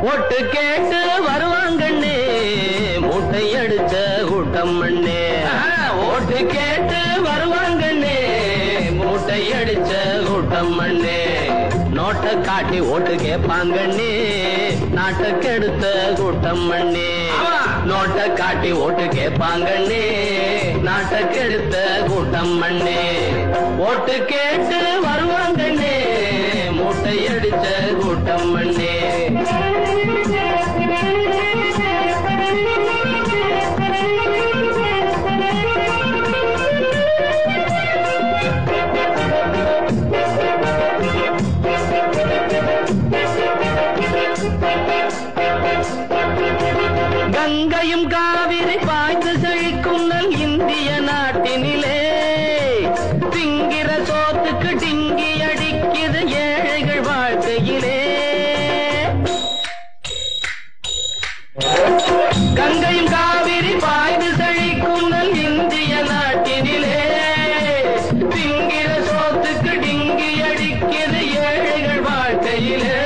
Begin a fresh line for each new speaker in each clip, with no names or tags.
ஓட்டு கேட்டு வருவாங்கண்ணே மூட்டை அடிச்ச கூட்டம் மண்ணே ஓட்டு கேட்டு வருவாங்கண்ணே மூட்டை அடிச்ச கூட்டம் மண்ணே நோட்டை காட்டி ஓட்டு கேட்பாங்கண்ணே நாட்டை கெடுத்த கூட்டம் மண்ணே நோட்டை காட்டி ஓட்டு கேட்பாங்கண்ணே நாட்டை கெடுத்த கூட்டம் மண்ணே ஓட்டு கேட்டு வருவாங்கண்ணே மூட்டை அடிச்ச கூட்டம் மண்ணே கங்கையும் காவிரி பாய்ந்து செழிக்கும் நல் இந்திய நாட்டினிலே திங்கிற சோத்துக்கு டிங்கி அடிக்குது ஏழைகள் வாழ்க்கையிலே கங்கையும் காவிரி பாய்ந்து செழிக்கும் நல் இந்திய நாட்டினிலே திங்கிற சோத்துக்கு டிங்கி அடிக்குது ஏழைகள் வாழ்க்கையிலே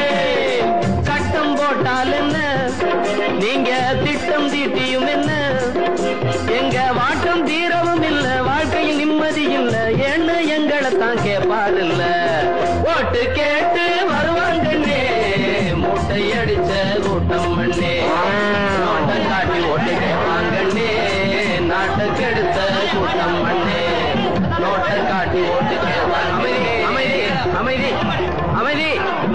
சட்டம் போட்டால் என்ன நீங்க திட்டம் தீட்டியும் என்ன எங்க வாட்டம் தீரவும் இல்ல வாழ்க்கையில் நிம்மதி இல்ல என்ன எங்களை தான் கேட்பாரில்ல ஓட்டு கேட்டு வருவாங்கண்ணே மூட்டை அடிச்ச கூட்டம் மண்ணே நோட்டம் காட்டி ஓட்டு கேட்பாங்கண்ணே நாட்டை கெடுத்த கூட்டம் மண்ணே நோட்டை காட்டி ஓட்டு கேட்பாங்க அமைதி அமைதி அமைதி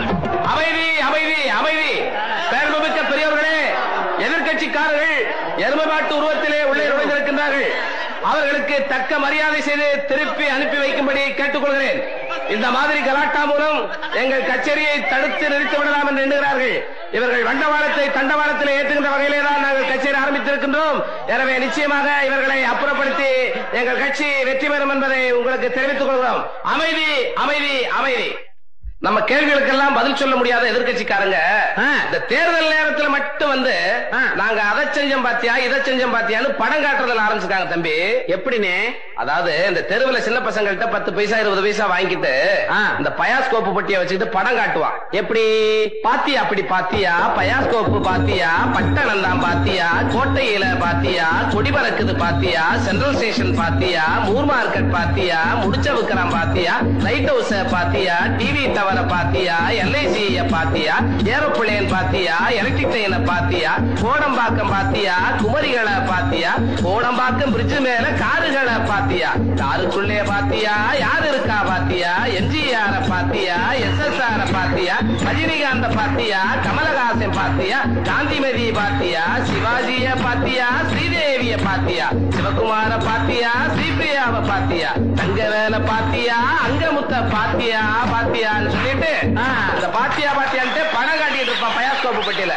அமைதி அமைதி அமைதி பேரமிக்க பெரியவர்களே எதிர்கட்சிக்காரர்கள் எருமமாட்டு உருவத்திலே உள்ளே நுழைந்திருக்கின்றார்கள் அவர்களுக்கு தக்க மரியாதை செய்து திருப்பி அனுப்பி வைக்கும்படி கேட்டுக்கொள்கிறேன் இந்த மாதிரி கலாட்டா மூலம் எங்கள் கச்சேரியை தடுத்து நிறுத்தி விடலாம் என்று எண்ணுகிறார்கள் இவர்கள் வண்டவாளத்தை தண்டவாளத்தில் ஏற்றுகின்ற வகையிலே தான் நாங்கள் கச்சேரி ஆரம்பித்திருக்கின்றோம் எனவே நிச்சயமாக இவர்களை அப்புறப்படுத்தி எங்கள் கட்சி வெற்றி பெறும் என்பதை உங்களுக்கு தெரிவித்துக் கொள்கிறோம் அமைதி அமைதி அமைதி நம்ம கேள்விகளுக்கெல்லாம் பதில் சொல்ல முடியாத எதிர்க்கட்சிக்காரங்க இந்த தேர்தல் நேரத்துல மட்டும் வந்து நாங்க அதை செஞ்சோம் பாத்தியா இதை செஞ்சோம் பாத்தியான்னு படம் காட்டுறதுல ஆரம்பிச்சிருக்காங்க தம்பி எப்படின்னு அதாவது இந்த தெருவுல சின்ன பசங்கள்ட்ட பத்து பைசா இருபது பைசா வாங்கிட்டு இந்த பயாஸ்கோப்பு பொட்டியை வச்சுக்கிட்டு படம் காட்டுவான் எப்படி பாத்தியா அப்படி பாத்தியா பயாஸ்கோப்பு பாத்தியா பட்டணம் தான் பாத்தியா கோட்டையில பாத்தியா கொடி பறக்குது பாத்தியா சென்ட்ரல் ஸ்டேஷன் பாத்தியா மூர் மார்க்கெட் பாத்தியா முடிச்ச விக்கிறான் பாத்தியா லைட் ஹவுஸ் பாத்தியா டிவி டவரை பாத்தியா எல்ஐசி பாத்தியா ஏரோப்ளேன் பாத்தியா எலக்ட்ரிக் ட்ரெயினை பாத்தியா கோடம்பாக்கம் பாத்தியா குமரிகளை பாத்தியா கோடம்பாக்கம் பிரிட்ஜ் மேல காருகளை பாத்தியா காருக்குள்ளே பாத்தியா யார் இருக்கா பாத்தியா எம்ஜிஆர பாத்தியா எஸ்எஸ்ஆர பாத்தியா ரஜினிகாந்த பாத்தியா கமலஹாசன் பாத்தியா காந்திமதி பாத்தியா சிவாஜிய பாத்தியா ஸ்ரீதேவிய பாத்தியா சிவகுமார பாத்தியா ஸ்ரீபிரியாவை பாத்தியா தங்கவேல பாத்தியா அங்கமுத்த பாத்தியா பாத்தியான்னு சொல்லிட்டு இந்த பாத்தியா பாத்தியான்ட்டு படம் காட்டிட்டு இருப்பான் பயாஸ்கோப்பு பெட்டியில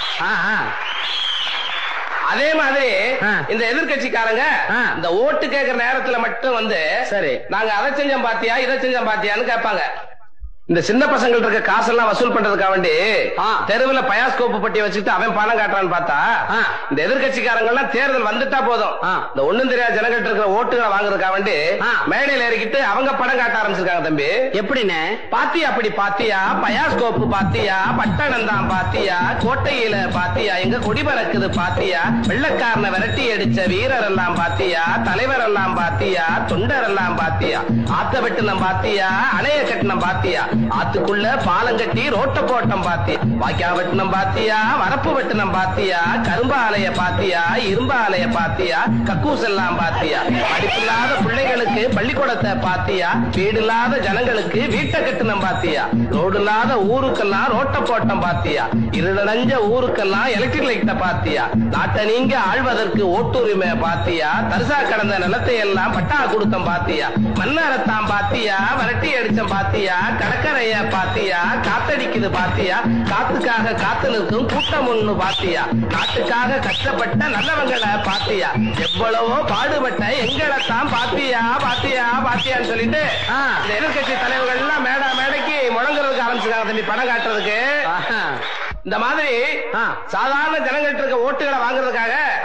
அதே மாதிரி இந்த எதிர்கட்சிக்காரங்க இந்த ஓட்டு கேட்கிற நேரத்துல மட்டும் வந்து சரி நாங்க அதை செஞ்சோம் பாத்தியா இதை செஞ்சோம் பாத்தியான்னு கேட்பாங்க இந்த சின்ன பசங்கள்ட்ட இருக்க காசெல்லாம் வசூல் பண்றதுக்காக வேண்டி தெருவுல பயாஸ்கோப்பு பட்டி வச்சுட்டு அவன் பணம் காட்டுறான்னு பார்த்தா இந்த எதிர்கட்சிக்காரங்க எல்லாம் தேர்தல் வந்துட்டா போதும் இந்த ஒண்ணும் தெரியாத ஜனங்கள்ட்ட இருக்கிற ஓட்டுகளை வாங்குறதுக்காக வேண்டி மேடையில ஏறிக்கிட்டு அவங்க படம் காட்ட ஆரம்பிச்சிருக்காங்க தம்பி எப்படின்னு பாத்தியா அப்படி பாத்தியா பயாஸ்கோப்பு பாத்தியா பட்டணம் தான் பாத்தியா கோட்டையில பாத்தியா எங்க கொடி பறக்குது பாத்தியா வெள்ளக்காரனை விரட்டி அடிச்ச வீரர் எல்லாம் பாத்தியா தலைவர் எல்லாம் பாத்தியா தொண்டர் எல்லாம் பாத்தியா ஆத்த வெட்டினம் பாத்தியா அணைய கட்டினம் பாத்தியா ஆத்துக்குள்ள பாலம் கட்டி ரோட்ட போட்டம் பாத்தியா வாய்க்கா வெட்டினம் பாத்தியா வரப்பு வெட்டினம் பாத்தியா கரும்பு ஆலைய பாத்தியா இரும்பு ஆலைய பாத்தியா கக்கூஸ் எல்லாம் பாத்தியா படிப்பில்லாத பிள்ளைகளுக்கு பள்ளிக்கூடத்தை பாத்தியா வீடு இல்லாத ஜனங்களுக்கு வீட்டை கட்டினம் பாத்தியா ரோடு இல்லாத ஊருக்கெல்லாம் ரோட்ட போட்டம் பாத்தியா இருளடைஞ்ச ஊருக்கெல்லாம் எலக்ட்ரிக் லைட்ட பாத்தியா நாட்டை நீங்க ஆழ்வதற்கு ஓட்டுரிமை பாத்தியா தரிசா கடந்த நிலத்தை எல்லாம் பட்டா கொடுத்தம் பாத்தியா மண்ணறத்தான் பாத்தியா வரட்டி அடிச்சம் பாத்தியா கடற்கரைய பாத்தியா காத்தடிக்குது பாத்தியா காத்துக்காக காத்து நிற்கும் கூட்டம் ஒண்ணு பாத்தியா நாட்டுக்காக கஷ்டப்பட்ட நல்லவங்களை பாத்தியா எவ்வளவோ பாடுபட்ட எங்களை தான் பாத்தியா பாத்தியா பாத்தியான்னு சொல்லிட்டு இந்த எதிர்கட்சி தலைவர்கள் எல்லாம் மேடா மேடைக்கு முழங்குறதுக்கு ஆரம்பிச்சிருக்காங்க தம்பி படம் காட்டுறதுக்கு இந்த மாதிரி சாதாரண ஜனங்கள்ட்ட இருக்க ஓட்டுகளை வாங்குறதுக்காக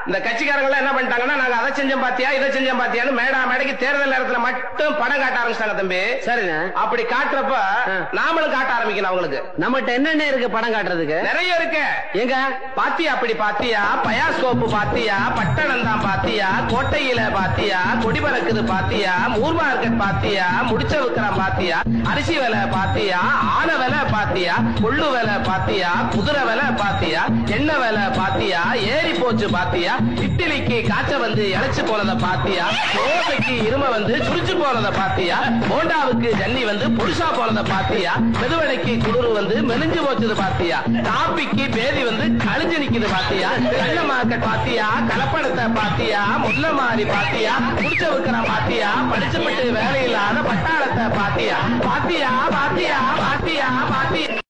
இந்த கட்சிக்காரங்க எல்லாம் என்ன பண்ணிட்டாங்கன்னா நாங்க அதை செஞ்சோம் பாத்தியா இதை செஞ்சோம் பாத்தியான்னு மேடா மேடைக்கு தேர்தல் நேரத்துல மட்டும் படம் காட்ட ஆரம்பிச்சிட்டாங்க தம்பி
சரிண்ணே
அப்படி காட்டுறப்ப
ஆ.
நாமளும் காட்ட ஆரம்பிக்கணும் அவங்களுக்கு
நம்மகிட்ட என்னென்ன இருக்கு படம் காட்டுறதுக்கு
நிறைய இருக்கு
எங்க
பாத்தியா அப்படி பாத்தியா பயாஸ்கோப்பு பாத்தியா பட்டணம் தான் பாத்தியா கோட்டையில பாத்தியா கொடி பறக்குது பாத்தியா மூர் மார்க்கெட் பாத்தியா முடிச்ச விக்கிறான் பாத்தியா அரிசி விலை பாத்தியா ஆன விலை பாத்தியா கொள்ளு விலை பாத்தியா குதிரை விலை பாத்தியா எண்ணெய் விலை பாத்தியா ஏறி போச்சு பாத்தியா இட்லிக்கு காய்ச்ச வந்து இழைச்சு போனத பாத்தியா தோசைக்கு இரும வந்து சுரிச்சு போனத பாத்தியா போண்டாவுக்கு ஜன்னி வந்து புதுசா போனத பாத்தியா மெதுவடைக்கு குளிர் வந்து மெலிஞ்சு போச்சது பாத்தியா காப்பிக்கு பேதி வந்து கழிஞ்சு நிக்குது பாத்தியா வெள்ள மார்க்கெட் பாத்தியா கலப்படத்தை பாத்தியா முல்ல மாறி பாத்தியா குடிச்ச விற்கிறான் பாத்தியா படிச்சுப்பட்டு வேலையில்லாத பட்டாளத்தை பாத்தியா பாத்தியா பாத்தியா பாத்தியா பாத்தியா